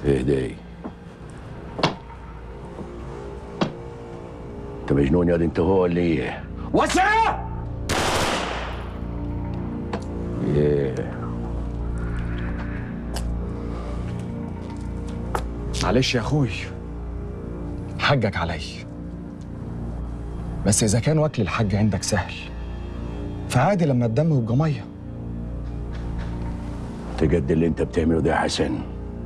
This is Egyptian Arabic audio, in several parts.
اهدي انت مجنون يا دي انت هو ولا ايه؟ وسع ايه معلش يا اخوي حقك علي بس اذا كان واكل الحج عندك سهل فعادي لما الدم يبقى ميه تقد اللي انت بتعمله ده يا حسن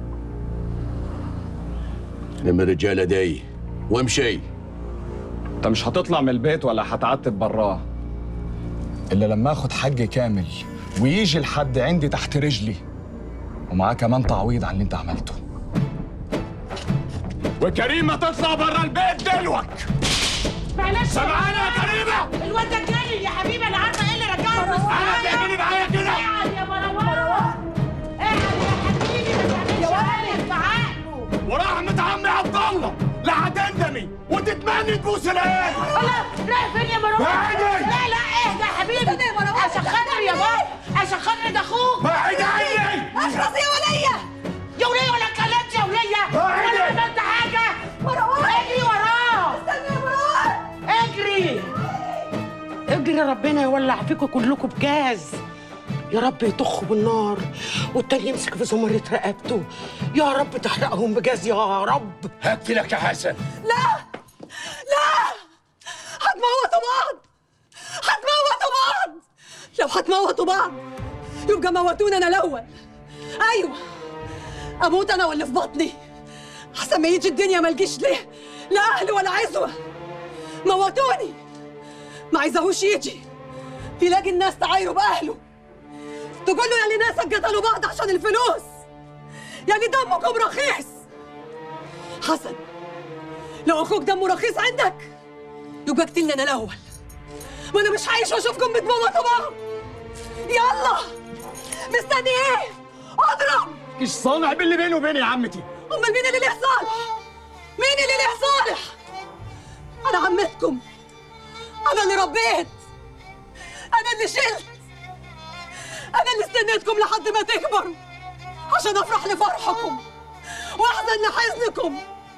لما الرجاله دي وامشي انت مش هتطلع من البيت ولا هتعتب براه الا لما اخد حج كامل ويجي الحد عندي تحت رجلي ومعاه كمان تعويض عن اللي انت عملته وكريمه تطلع بره البيت دلوك معلش سامعاني يا كريمه الواد ده جالي يا حبيبي انا عارفه ايه اللي رجعه بس تعملي معايا كده اقعد يا مروان اقعد يا حبيبي ما تعملش قلب بعقله ورحمه عمي عبد الله لا هتندمي وتتمني تبوس العين الله رايح فين يا مروان بعيدي. لا لا اهدى يا حبيبي عشان خاطر يا بابا عشان خاطر ده اخوك بعيد عني اخلص يا وليه يا وليه ولا اتكلمت يا وليه بعيدي. ولا عملت حاجه مروان اجري وراه استنى يا مروان اجري اجري ربنا يولع فيكم كلكم بجاز يا رب يطخوا بالنار والتاني يمسك في زمرة رقبته يا رب تحرقهم بجاز يا رب هقتلك يا حسن لا لا هتموتوا بعض هتموتوا بعض لو هتموتوا بعض يبقى موتونا انا الاول ايوه اموت انا واللي في بطني احسن ما يجي الدنيا ما الجيش ليه لا اهل ولا عزوه موتوني ما عايزاهوش يجي يلاقي الناس تعايروا باهله تقول له يا اللي ناسك قتلوا بعض عشان الفلوس يا اللي دمكم رخيص حسن لو اخوك دمه رخيص عندك يبقى اقتلني انا الاول وانا مش عايش واشوفكم بتموتوا بعض يلا مستني ايه اضرب مش صانع باللي بيني وبيني يا عمتي امال مين اللي ليه صالح مين اللي ليه صالح انا عمتكم انا اللي ربيت انا اللي شلت انا اللي استنيتكم لحد ما تكبروا عشان افرح لفرحكم واحزن لحزنكم